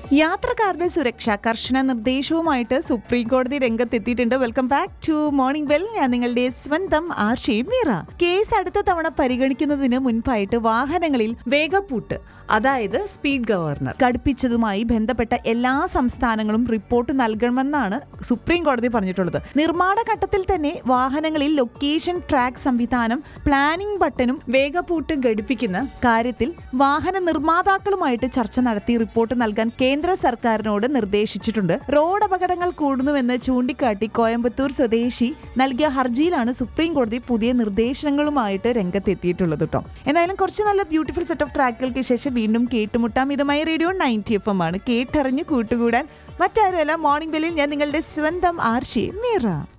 യാത്രക്കാരുടെ സുരക്ഷ കർശന നിർദ്ദേശവുമായിട്ട് സുപ്രീം കോടതി രംഗത്തെത്തിയിട്ടുണ്ട് welcome back to morning well ഞാൻ നിങ്ങളുടെ സ്വന്തം ആർഷി മീറ കേസ് അടുത്ത തവണ പരിഗണിക്കുന്നതിന് മുൻപായിട്ട് വാഹനങ്ങളിൽ വേഗപ്പൂട്ട് അതായത് സ്പീഡ് ഗവർണർ ഘടിപ്പിച്ചതുമായി ബന്ധപ്പെട്ട എല്ലാ സംസ്ഥാനങ്ങളും റിപ്പോർട്ട് നൽകണമെന്നാണ് സുപ്രീം കോടതി പറഞ്ഞിട്ടുള്ളത് നിർമ്മാണ ഘട്ടത്തിൽ തന്നെ വാഹനങ്ങളിൽ ലൊക്കേഷൻ ട്രാക്ക് സംവിധാനം പ്ലാനിംഗ് ബട്ടണും വേഗപ്പൂട്ട് ഘടിപ്പിക്കുന്ന കാര്യത്തിൽ വാഹന നിർമ്മാതാക്കളുമായിട്ട് ചർച്ച നടത്തി റിപ്പോർട്ട് നൽകാൻ കേന്ദ്ര സർക്കാരിനോട് നിർദ്ദേശിച്ചിട്ടുണ്ട് റോഡ് അപകടങ്ങൾ കൂടുന്നുവെന്ന് ചൂണ്ടിക്കാട്ടി കോയമ്പത്തൂർ സ്വദേശി നൽകിയ ഹർജിയിലാണ് സുപ്രീം കോടതി പുതിയ നിർദ്ദേശങ്ങളുമായിട്ട് രംഗത്തെത്തിയിട്ടുള്ളത് കേട്ടോ എന്തായാലും കുറച്ച് നല്ല ബ്യൂട്ടിഫുൾ സെറ്റ് ഓഫ് ട്രാക്കുകൾക്ക് ശേഷം വീണ്ടും കേട്ടുമുട്ടാം ഇതുമായി റേഡിയോ നയൻറ്റി എഫ് എം ആണ് കേട്ടറിഞ്ഞ് കൂട്ടുകൂടാൻ മറ്റാരുമല്ല മോർണിംഗ് വെല്ലിൽ ഞാൻ നിങ്ങളുടെ സ്വന്തം ആർഷി മീറ